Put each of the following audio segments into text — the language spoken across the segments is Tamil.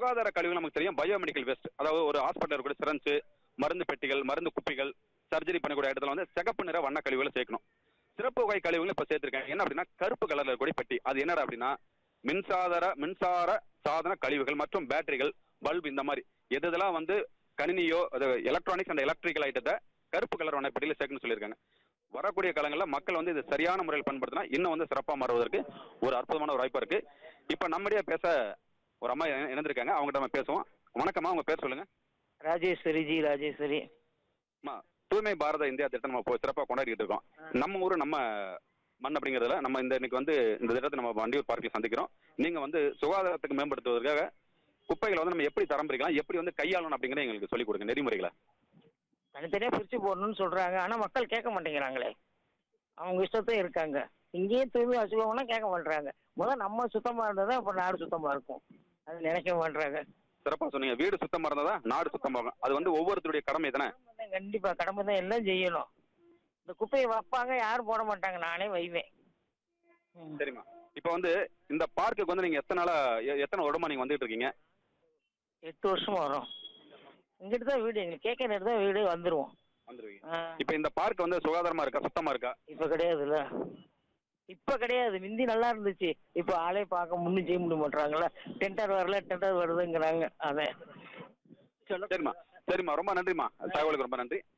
சுகாதார கழிவுகள் நமக்கு தெரியும் பயோமெடிக்கல் வேஸ்ட் அதாவது ஒரு ஹாஸ்பிட்டல் கூட சிரஞ்சு மருந்து பெட்டிகள் மருந்து குப்பிகள் சர்ஜரி பண்ணக்கூடிய இடத்துல வந்து சிகப்பு நிற வண்ண கழிவுகளை சேர்க்கணும் சிறப்பு வகை கழிவுகள் இப்ப சேர்த்திருக்காங்க என்ன அப்படின்னா கருப்பு கலர்ல இருக்கக்கூடிய பெட்டி அது என்னடா அப்படின்னா மின்சார மின்சார சாதன கழிவுகள் மற்றும் பேட்டரிகள் பல்ப் இந்த மாதிரி எது இதெல்லாம் வந்து கணினியோ அது எலக்ட்ரானிக்ஸ் அண்ட் எலக்ட்ரிக்கல் ஐட்டத்தை கருப்பு கலர் வண்ண பெட்டியில சேர்க்கணும்னு சொல்லியிருக்காங்க வரக்கூடிய காலங்களில் மக்கள் வந்து இது சரியான முறையில் பயன்படுத்தினா இன்னும் வந்து சிறப்பாக மாறுவதற்கு ஒரு அற்புதமான ஒரு வாய்ப்பு இருக்கு இப்போ நம்முடைய பேச ஒரு அம்மா இணை- இணைந்திருக்காங்க அவங்ககிட்ட நம்ம பேசுவோம் வணக்கம்மா உங்க பேர் சொல்லுங்க ராஜேஸ்வரி ஜி ராஜேஸ்வரி அம்மா தூய்மை பாரத இந்தியா திட்டம் நம்ம இப்போ சிறப்பாக கொண்டாடிட்டு இருக்கோம் நம்ம ஊர் நம்ம மண் அப்படிங்கிறதுல நம்ம இந்த இன்னைக்கு வந்து இந்த திட்டத்தை நம்ம வண்டியூர் பார்க்கில் சந்திக்கிறோம் நீங்க வந்து சுகாதாரத்துக்கு மேம்படுத்துவதற்காக குப்பைகளை வந்து நம்ம எப்படி தரம் பிரிக்கலாம் எப்படி வந்து கையாளணும் அப்படிங்கிறத எங்களுக்கு சொல்லிக் கொடுங்க நெறிமுறைகளை தனித்தனியாக பிரித்து போடணும்னு சொல்கிறாங்க ஆனால் மக்கள் கேட்க மாட்டேங்கிறாங்களே அவங்க இஷ்டத்தையும் இருக்காங்க இங்கேயும் தூய்மை வச்சுக்கோங்கன்னா கேட்க மாட்றாங்க முதல்ல நம்ம சுத்தமாக இருந்தால் தான் இப்போ நாடு சுத்தமாக இருக்கும் அது நினைக்க மாட்றாங்க சிறப்பாக சொன்னீங்க வீடு சுத்தமாக இருந்தால் தான் நாடு சுத்தமாகும் அது வந்து ஒவ்வொருத்தருடைய கடமை தானே கண்டிப்பாக கடமை தான் எல்லாம் செய்யணும் இந்த குப்பையை வைப்பாங்க யாரும் போட மாட்டாங்க நானே வைவேன் ம். சரிம்மா இப்போ வந்து இந்த பார்க்குக்கு வந்து நீங்க எத்தனை நாளா எ- எத்தனை வருடமா நீங்க வந்துட்டு இருக்கீங்க எட்டு வருஷம் வரும் இங்கிட்டு தான் வீடு எங்களுக்கு கேட்க நேரம் தான் வீடு வந்துடுவோம் வந்துருவீங்க இப்போ இந்த பார்க் வந்து சுகாதாரமா இருக்கா சுத்தமா இருக்கா இப்போ கிடையாதுல்ல இப்போ கிடையாது முந்தி நல்லா இருந்துச்சு இப்போ ஆளே பார்க்க முன்னும் செய்ய முடிய மாட்டாங்களா டெண்டர் வரல டெண்டர் வருதுங்கிறாங்க அதான் சொல்ல சரிம்மா சரிம்மா ரொம்ப நன்றிம்மா தகவலுக்கு ரொம்ப நன்றி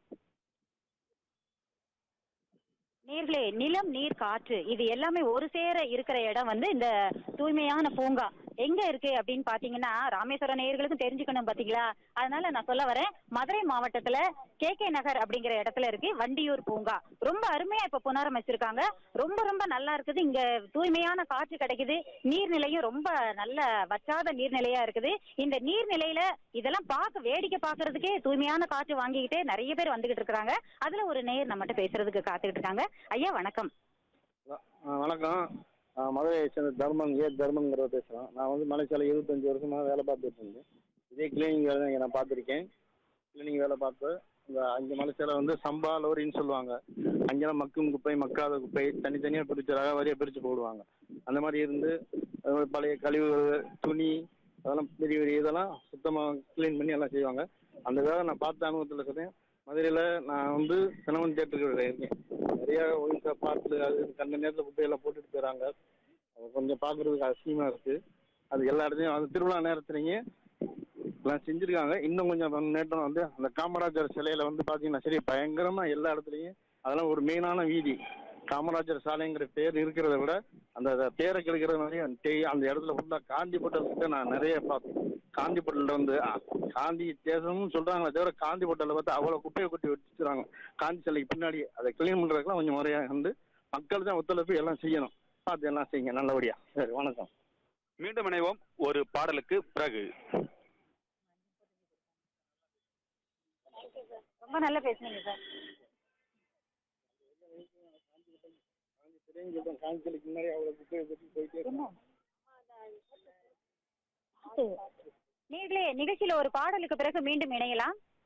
நேர்களே நிலம் நீர் காற்று இது எல்லாமே ஒரு சேர இருக்கிற இடம் வந்து இந்த தூய்மையான பூங்கா எங்க இருக்கு அப்படின்னு பாத்தீங்கன்னா ராமேஸ்வரம் நேயர்களுக்கும் தெரிஞ்சுக்கணும் பாத்தீங்களா அதனால நான் சொல்ல வரேன் மதுரை மாவட்டத்துல கே கே நகர் அப்படிங்கிற இடத்துல இருக்கு வண்டியூர் பூங்கா ரொம்ப அருமையா இப்ப புனரமைச்சிருக்காங்க ரொம்ப ரொம்ப நல்லா இருக்குது இங்க தூய்மையான காற்று கிடைக்குது நீர்நிலையும் ரொம்ப நல்ல வற்றாத நீர்நிலையா இருக்குது இந்த நீர்நிலையில இதெல்லாம் பார்க்க வேடிக்கை பார்க்கறதுக்கே தூய்மையான காற்று வாங்கிக்கிட்டே நிறைய பேர் வந்துகிட்டு இருக்காங்க அதுல ஒரு நேயர் நம்மகிட்ட பேசுறதுக்கு காத்துக்கிட்டு இருக்காங்க ஐயா வணக்கம் ஆ, வணக்கம் ஆ, மதுரையை சேர்ந்த தர்மன் ஏ தர்மன்கிறத பேசுகிறேன் நான் வந்து மலைச்சாலை இருபத்தஞ்சி வருஷமாக வேலை பார்த்துட்டு இருந்தேன் இதே கிளீனிங் வேலை தான் இங்கே நான் பார்த்துருக்கேன் கிளீனிங் வேலை பார்த்து இந்த அங்கே மலைச்சாலை வந்து சம்பா லோரின்னு சொல்லுவாங்க அங்கெல்லாம் மக்கும் குப்பை மக்காத குப்பை தனித்தனியாக பிரித்து ரகவாரியாக பிரித்து போடுவாங்க அந்த மாதிரி இருந்து அது பழைய கழிவு துணி அதெல்லாம் பெரிய பெரிய இதெல்லாம் சுத்தமாக க்ளீன் பண்ணி எல்லாம் செய்வாங்க அந்த வேலை நான் பார்த்த அனுபவத்தில் சொல்கிறேன் மதுரையில் நான் வந்து சினமன் தேட்டருக்கு இருக்கேன் நிறைய ஒயின்ஸா பாட்டில் அது கண்ட நேரத்தில் குப்பையெல்லாம் போட்டுட்டு போயிறாங்க அது கொஞ்சம் பார்க்குறதுக்கு அசிங்கமாக இருக்குது அது எல்லா இடத்துலையும் அது திருவிழா நேரத்துலைங்க எல்லாம் செஞ்சுருக்காங்க இன்னும் கொஞ்சம் நேரம் வந்து அந்த காமராஜர் சிலையில் வந்து பார்த்தீங்கன்னா சரி பயங்கரமாக எல்லா இடத்துலையும் அதெல்லாம் ஒரு மெயினான வீதி காமராஜர் சாலைங்கிற பேர் இருக்கிறத விட அந்த அந்த பேரை கெடுக்கிற மாதிரி அந்த தே- அந்த இடத்துல ஃபுல்லாக காந்திபட்டல் நான் நிறைய பார்த்தேன் காந்திபட்டலில் வந்து அ, காந்தி தேசம்னு சொல்கிறாங்களே தவிர காந்திபட்டலில் பார்த்து அவ்வளோ குப்பையை கொட்டி வச்சுக்கிறாங்க காந்தி சிலைக்கு பின்னாடி அதை க்ளீன் பண்ணுறதுக்குலாம் கொஞ்சம் முறையாக வந்து மக்கள் தான் ஒத்துழைப்பு எல்லாம் செய்யணும் பார்த்து எல்லாம் செய்யுங்க நல்லபடியாக சரி வணக்கம் மீண்டும் இணைவோம் ஒரு பாடலுக்கு பிறகு ரொம்ப நல்லா பேசுனீங்க சார் காந்தி சிலைக்கு முன்னாடி அவ்வளோ குப்பையை கொட்டி போயிட்டே நேர்களே நிகழ்ச்சியில ஒரு பாடலுக்கு பிறகு மீண்டும் இணையலாம்